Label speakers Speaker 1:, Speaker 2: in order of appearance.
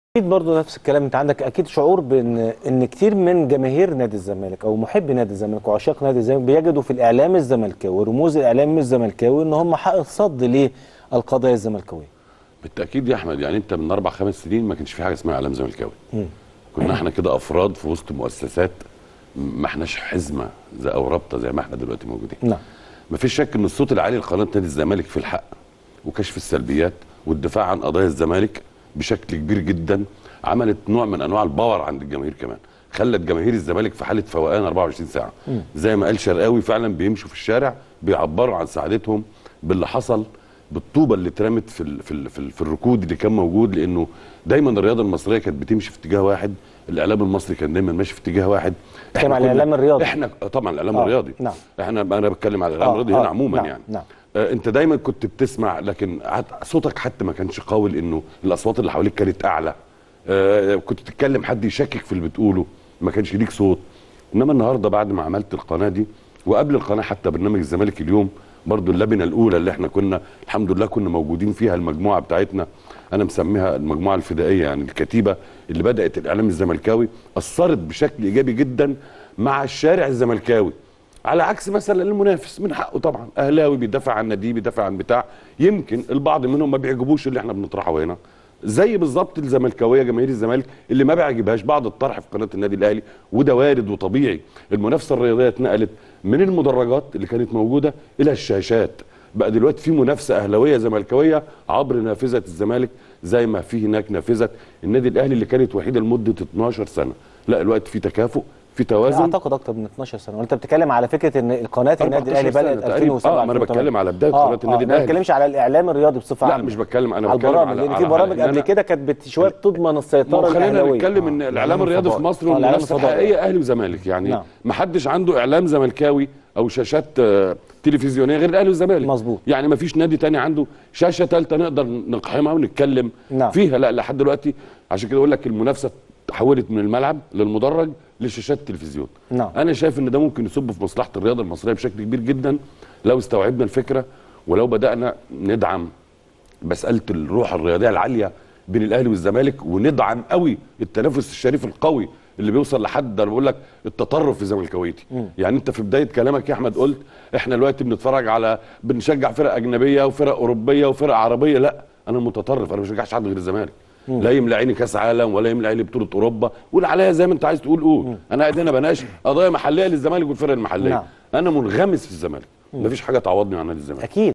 Speaker 1: اكيد برضه نفس الكلام انت عندك اكيد شعور بان ان كتير من جماهير نادي الزمالك او محبي نادي الزمالك وعشاق نادي الزمالك بيجدوا في الاعلام الزملكاوي رموز الاعلام الزملكاوي ان هم حق صد للقضايا الزملكاويه
Speaker 2: بالتاكيد يا احمد يعني انت من اربع خمس سنين ما كانش في حاجه اسمها اعلام زملكاوي كنا احنا كده افراد في وسط مؤسسات ما احناش حزمه زي او رابطه زي ما احنا دلوقتي موجودين
Speaker 1: نعم
Speaker 2: ما فيش شك ان الصوت العالي لقناه نادي الزمالك في الحق وكشف السلبيات والدفاع عن قضايا الزمالك بشكل كبير جدا عملت نوع من انواع الباور عند الجماهير كمان خلت جماهير الزمالك في حاله فوقان 24 ساعه زي ما قال شرقاوي فعلا بيمشوا في الشارع بيعبروا عن سعادتهم باللي حصل بالطوبه اللي اترمت في ال في ال في, ال في الركود اللي كان موجود لانه دايما الرياضه المصريه كانت بتمشي في اتجاه واحد الاعلام المصري كان دايما ماشي في اتجاه واحد
Speaker 1: بتتكلم على
Speaker 2: كنا-
Speaker 1: الإعلام الرياضي.
Speaker 2: احنا طبعا الاعلام
Speaker 1: آه،
Speaker 2: الرياضي
Speaker 1: نعم.
Speaker 2: احنا انا بتكلم على الاعلام
Speaker 1: آه،
Speaker 2: الرياضي
Speaker 1: آه،
Speaker 2: هنا عموما
Speaker 1: نعم،
Speaker 2: يعني
Speaker 1: نعم.
Speaker 2: آه، انت دايما كنت بتسمع لكن عت- صوتك حتى ما كانش قوي لانه الاصوات اللي حواليك كانت اعلى آه، كنت تتكلم حد يشكك في اللي بتقوله ما كانش ليك صوت انما النهارده بعد ما عملت القناه دي وقبل القناه حتى برنامج الزمالك اليوم برضو اللبنه الاولى اللي احنا كنا الحمد لله كنا موجودين فيها المجموعه بتاعتنا انا مسميها المجموعه الفدائيه يعني الكتيبه اللي بدات الاعلام الزملكاوي اثرت بشكل ايجابي جدا مع الشارع الزملكاوي على عكس مثلا المنافس من حقه طبعا اهلاوي بيدافع عن ناديه بيدافع عن بتاع يمكن البعض منهم ما بيعجبوش اللي احنا بنطرحه هنا زي بالظبط الزملكاويه جماهير الزمالك اللي ما بيعجبهاش بعض الطرح في قناه النادي الاهلي وده وارد وطبيعي المنافسه الرياضيه اتنقلت من المدرجات اللي كانت موجوده الى الشاشات بقى دلوقتي في منافسه اهلاويه زملكاويه عبر نافذه الزمالك زي ما في هناك نافذه النادي الاهلي اللي كانت وحيده لمده 12 سنه لا الوقت في تكافؤ في توازن
Speaker 1: اعتقد اكتر من 12 سنه وانت بتتكلم على فكره ان القناه النادي
Speaker 2: 14
Speaker 1: الاهلي
Speaker 2: سنة
Speaker 1: بدات
Speaker 2: تقريباً.
Speaker 1: 2007
Speaker 2: آه، ما أنا
Speaker 1: 2008.
Speaker 2: بتكلم على بداية
Speaker 1: آه،
Speaker 2: قناة النادي
Speaker 1: آه، ما
Speaker 2: الأهلي.
Speaker 1: بتكلمش على الاعلام الرياضي بصفه
Speaker 2: لا
Speaker 1: عامه
Speaker 2: مش بتكلم انا
Speaker 1: على
Speaker 2: بتكلم
Speaker 1: البرامج
Speaker 2: على
Speaker 1: لان
Speaker 2: على-
Speaker 1: في
Speaker 2: على-
Speaker 1: برامج
Speaker 2: لأن
Speaker 1: قبل
Speaker 2: أنا-
Speaker 1: كده كانت بت- شويه بتضمن
Speaker 2: ما
Speaker 1: السيطره
Speaker 2: هو خلينا
Speaker 1: الاهلاويه
Speaker 2: نتكلم ان
Speaker 1: آه،
Speaker 2: الاعلام الرياضي في مصر
Speaker 1: آه، الإعلام
Speaker 2: والمنافسه
Speaker 1: الفضائي.
Speaker 2: الحقيقيه اهلي وزمالك يعني
Speaker 1: نعم.
Speaker 2: ما حدش عنده اعلام زملكاوي او شاشات آه، تلفزيونيه غير الاهلي والزمالك
Speaker 1: مظبوط.
Speaker 2: يعني ما فيش نادي تاني عنده شاشه ثالثه نقدر نقحمها ونتكلم
Speaker 1: نعم.
Speaker 2: فيها لا لحد دلوقتي عشان كده اقول لك المنافسه تحولت من الملعب للمدرج لشاشات التلفزيون
Speaker 1: نعم.
Speaker 2: انا شايف ان ده ممكن يصب في مصلحه الرياضه المصريه بشكل كبير جدا لو استوعبنا الفكره ولو بدانا ندعم مساله الروح الرياضيه العاليه بين الاهلي والزمالك وندعم قوي التنافس الشريف القوي اللي بيوصل لحد انا بقول لك التطرف في زملكاويتي يعني انت في بدايه كلامك يا احمد قلت احنا دلوقتي بنتفرج على بنشجع فرق اجنبيه وفرق اوروبيه وفرق عربيه لا انا متطرف انا ما بشجعش حد غير الزمالك لا يملى عيني كاس عالم ولا يملى عيني بطوله اوروبا قول عليا زي ما انت عايز تقول قول انا قاعد هنا بناقش قضايا محليه للزمالك والفرق المحليه
Speaker 1: نعم.
Speaker 2: انا منغمس في الزمالك مفيش حاجه تعوضني عن نادي الزمالك
Speaker 1: اكيد